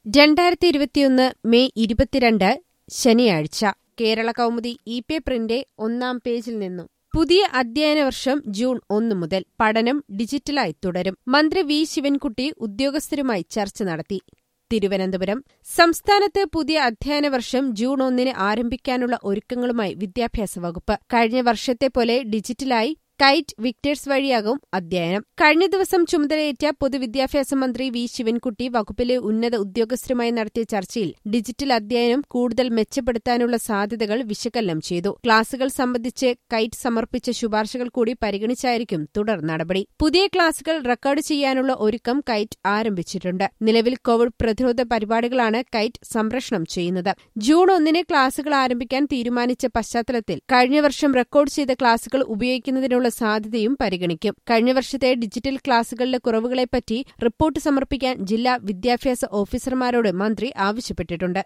രണ്ടായിരത്തി ഇരുപത്തിയൊന്ന് മെയ് ഇരുപത്തിരണ്ട് ശനിയാഴ്ച കേരള കൗമുദി ഇ പേപ്പറിന്റെ ഒന്നാം പേജിൽ നിന്നും പുതിയ അധ്യയന വർഷം ജൂൺ ഒന്ന് മുതൽ പഠനം ഡിജിറ്റലായി തുടരും മന്ത്രി വി ശിവൻകുട്ടി ഉദ്യോഗസ്ഥരുമായി ചർച്ച നടത്തി തിരുവനന്തപുരം സംസ്ഥാനത്ത് പുതിയ അധ്യയന വർഷം ജൂൺ ഒന്നിന് ആരംഭിക്കാനുള്ള ഒരുക്കങ്ങളുമായി വിദ്യാഭ്യാസ വകുപ്പ് കഴിഞ്ഞ വർഷത്തെ പോലെ ഡിജിറ്റലായി കൈറ്റ് വിക്ടേഴ്സ് വഴിയാകും അധ്യയനം കഴിഞ്ഞ ദിവസം ചുമതലയേറ്റ പൊതുവിദ്യാഭ്യാസ മന്ത്രി വി ശിവൻകുട്ടി വകുപ്പിലെ ഉന്നത ഉദ്യോഗസ്ഥരുമായി നടത്തിയ ചർച്ചയിൽ ഡിജിറ്റൽ അധ്യയനം കൂടുതൽ മെച്ചപ്പെടുത്താനുള്ള സാധ്യതകൾ വിശകലനം ചെയ്തു ക്ലാസുകൾ സംബന്ധിച്ച് കൈറ്റ് സമർപ്പിച്ച ശുപാർശകൾ കൂടി പരിഗണിച്ചായിരിക്കും തുടർ നടപടി പുതിയ ക്ലാസുകൾ റെക്കോർഡ് ചെയ്യാനുള്ള ഒരുക്കം കൈറ്റ് ആരംഭിച്ചിട്ടുണ്ട് നിലവിൽ കോവിഡ് പ്രതിരോധ പരിപാടികളാണ് കൈറ്റ് സംപ്രേഷണം ചെയ്യുന്നത് ജൂൺ ഒന്നിന് ക്ലാസുകൾ ആരംഭിക്കാൻ തീരുമാനിച്ച പശ്ചാത്തലത്തിൽ കഴിഞ്ഞ വർഷം റെക്കോർഡ് ചെയ്ത ക്ലാസുകൾ ഉപയോഗിക്കുന്നതിനുള്ള സാധ്യതയും പരിഗണിക്കും കഴിഞ്ഞ വർഷത്തെ ഡിജിറ്റൽ ക്ലാസുകളിലെ കുറവുകളെപ്പറ്റി റിപ്പോർട്ട് സമർപ്പിക്കാൻ ജില്ലാ വിദ്യാഭ്യാസ ഓഫീസർമാരോട് മന്ത്രി ആവശ്യപ്പെട്ടിട്ടുണ്ട്